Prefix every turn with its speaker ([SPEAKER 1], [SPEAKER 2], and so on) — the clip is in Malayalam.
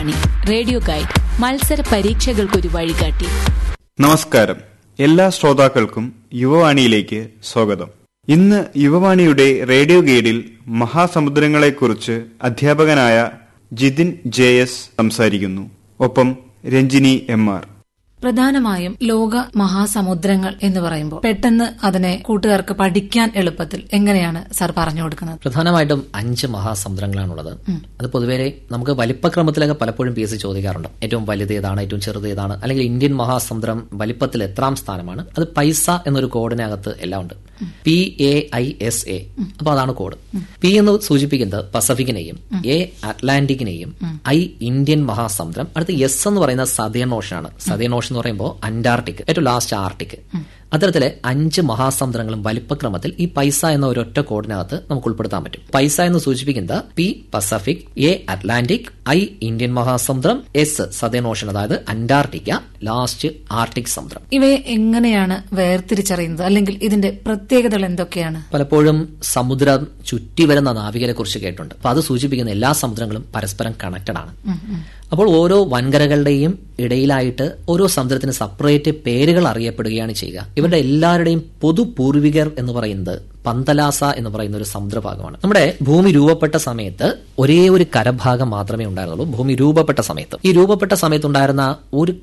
[SPEAKER 1] യുവവാണി റേഡിയോ ഗൈഡ് മത്സര പരീക്ഷകൾക്കൊരു വഴികാട്ടി
[SPEAKER 2] നമസ്കാരം എല്ലാ ശ്രോതാക്കൾക്കും യുവവാണിയിലേക്ക് സ്വാഗതം ഇന്ന് യുവവാണിയുടെ റേഡിയോ ഗൈഡിൽ മഹാസമുദ്രങ്ങളെക്കുറിച്ച് അധ്യാപകനായ ജിതിൻ ജെ എസ് സംസാരിക്കുന്നു ഒപ്പം രഞ്ജിനി എം ആർ
[SPEAKER 3] പ്രധാനമായും ലോക മഹാസമുദ്രങ്ങൾ എന്ന് പറയുമ്പോൾ പെട്ടെന്ന് അതിനെ കൂട്ടുകാർക്ക് പഠിക്കാൻ എളുപ്പത്തിൽ എങ്ങനെയാണ് സാർ പറഞ്ഞു കൊടുക്കുന്നത്
[SPEAKER 4] പ്രധാനമായിട്ടും അഞ്ച് മഹാസമുദ്രങ്ങളാണുള്ളത് അത് പൊതുവേ നമുക്ക് വലിപ്പക്രമത്തിലൊക്കെ പലപ്പോഴും പി എസ് സി ചോദിക്കാറുണ്ട് ഏറ്റവും വലുത് ഏതാണ് ഏറ്റവും ചെറുത് ഏതാണ് അല്ലെങ്കിൽ ഇന്ത്യൻ മഹാസമുദ്രം വലിപ്പത്തിൽ എത്രാം സ്ഥാനമാണ് അത് പൈസ എന്നൊരു കോഡിനകത്ത് എല്ലാം ഉണ്ട് P A I S A അപ്പൊ അതാണ് കോഡ് പി എന്ന് സൂചിപ്പിക്കുന്നത് പസഫിക്കിനെയും എ അറ്റ്ലാന്റിക്കിനെയും ഐ ഇന്ത്യൻ മഹാസമുദ്രം അടുത്ത് എസ് എന്ന് പറയുന്നത് സതേൺ ഓഷനാണ് സതേൺ ഓഷൻ എന്ന് പറയുമ്പോൾ അന്റാർട്ടിക് ഏറ്റവും ലാസ്റ്റ് ആർട്ടിക് അത്തരത്തിലെ അഞ്ച് മഹാസമുദ്രങ്ങളും വലിപ്പക്രമത്തിൽ ഈ പൈസ എന്ന ഒരൊറ്റ കോഡിനകത്ത് നമുക്ക് ഉൾപ്പെടുത്താൻ പറ്റും പൈസ എന്ന് സൂചിപ്പിക്കുന്നത് P Pacific A Atlantic I Indian മഹാസമുദ്രം എസ് സതേൺ ഓഷൻ അതായത് അന്റാർട്ടിക്ക ലാസ്റ്റ് ആർട്ടിക് സമുദ്രം
[SPEAKER 3] ഇവയെ എങ്ങനെയാണ് വേർതിരിച്ചറിയുന്നത് അല്ലെങ്കിൽ ഇതിന്റെ പ്രത്യേകതകൾ എന്തൊക്കെയാണ്
[SPEAKER 4] പലപ്പോഴും സമുദ്രം ചുറ്റി വരുന്ന നാവികരെ കുറിച്ച് കേട്ടിട്ടുണ്ട് അപ്പൊ അത് സൂചിപ്പിക്കുന്ന എല്ലാ സമുദ്രങ്ങളും പരസ്പരം കണക്റ്റഡ് ആണ് അപ്പോൾ ഓരോ വൻകരകളുടെയും ഇടയിലായിട്ട് ഓരോ സമുദ്രത്തിന് സെപ്പറേറ്റ് പേരുകൾ അറിയപ്പെടുകയാണ് ചെയ്യുക ഇവരുടെ എല്ലാവരുടെയും പൊതു പൂർവികർ എന്ന് പറയുന്നത് പന്തലാസ എന്ന് പറയുന്ന ഒരു സമുദ്രഭാഗമാണ് നമ്മുടെ ഭൂമി രൂപപ്പെട്ട സമയത്ത് ഒരേ ഒരു കരഭാഗം മാത്രമേ ഉണ്ടായിരുന്നുള്ളൂ ഭൂമി രൂപപ്പെട്ട സമയത്ത് ഈ രൂപപ്പെട്ട സമയത്ത് ഉണ്ടായിരുന്ന ഒരു